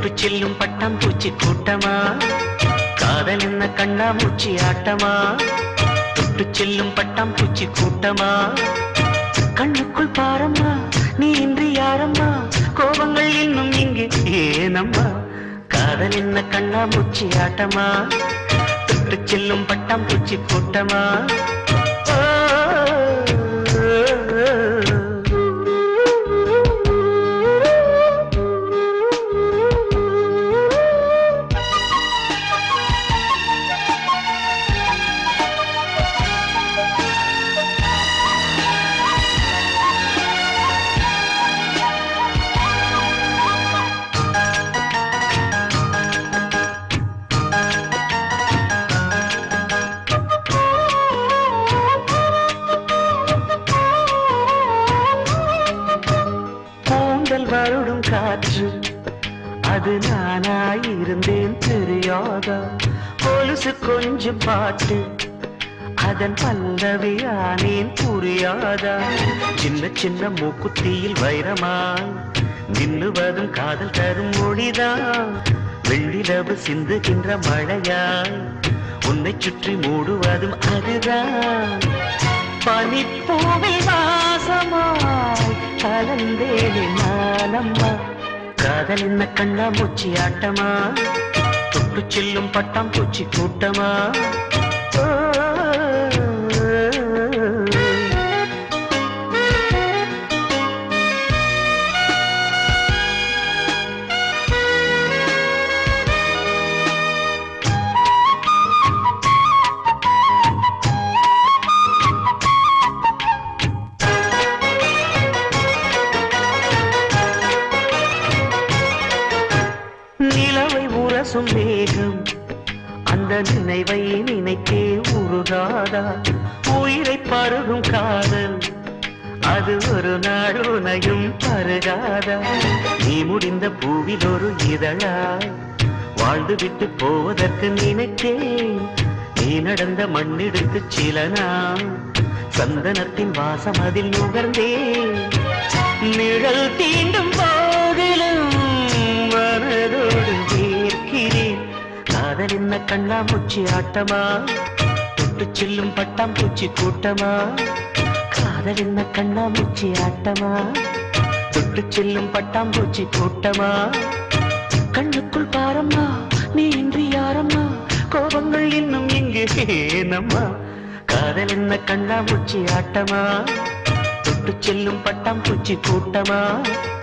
தொட்டு செல்லும் பட்டம் பூச்சி கூட்டமா காதல் என்ன கண்ணா மூச்சி ஆட்டமா தொட்டு செல்லும் பட்டம் பூச்சி கூட்டமா கண்ணுக்குள் பாரம்மா நீ இன்றி யாரம்மா கோபங்கள் இன்னும் இங்கு ஏனம்மா காதல் என்ன கண்ணா மூச்சி ஆட்டமா தொட்டு செல்லும் பட்டம் பூச்சி கூட்டமா ஓ, கூந்தல் வருடும் காற்று அது நானாயிருந்தேன் தெரியாதா கொலுசு கொஞ்சம் பாட்டு அதன் பல்லவியானேன் புரியாதா சின்ன சின்ன மூக்குத்தியில் வைரமாய் நின்னுவதும் காதல் தரும் மொழிதான் வெள்ளிலவு சிந்துகின்ற மழையாய் உன்னை சுற்றி மூடுவதும் அதுதான் பனிப்பூவில் வாசமாய் கலந்தேனே நானம்மா காதல் என்ன கண்ணா மூச்சி ஆட்டமா தொட்டு செல்லும் பட்டாம் பூச்சி கூட்டமா ஓ, நிலவை உரசும் மேகம் அந்த நினைவை நினைத்தே உருகாதா உயிரை பருகும் காதல் அது ஒரு நாள் உனையும் பருகாதா நீ முடிந்த பூவில் ஒரு இதழாய் வாழ்ந்து விட்டு போவதற்கு நினைத்தேன் நீ நடந்த மண்ணெடுத்து சில நாள் சந்தனத்தின் வாசம் அதில் நுகர்ந்தேன் நிழல் தீண்டும் போதிலும் மனதோடு ஏற்கிறேன் காதல் என்ன கண்ணா மூச்சி ஆட்டமா தொட்டு செல்லும் பட்டாம் பூச்சி கூட்டமா காதல் என்ன கண்ணா மூச்சி ஆட்டமா தொட்டு செல்லும் பட்டாம் பூச்சி கூட்டமா கண்ணுக்குள் பாரம்மா நீ இன்றி யாரம்மா கோபங்கள் இன்னும் இங்கு ஏனம்மா காதல் என்ன கண்ணா மூச்சி ஆட்டமா தொட்டு செல்லும் பட்டாம் பூச்சி கூட்டமா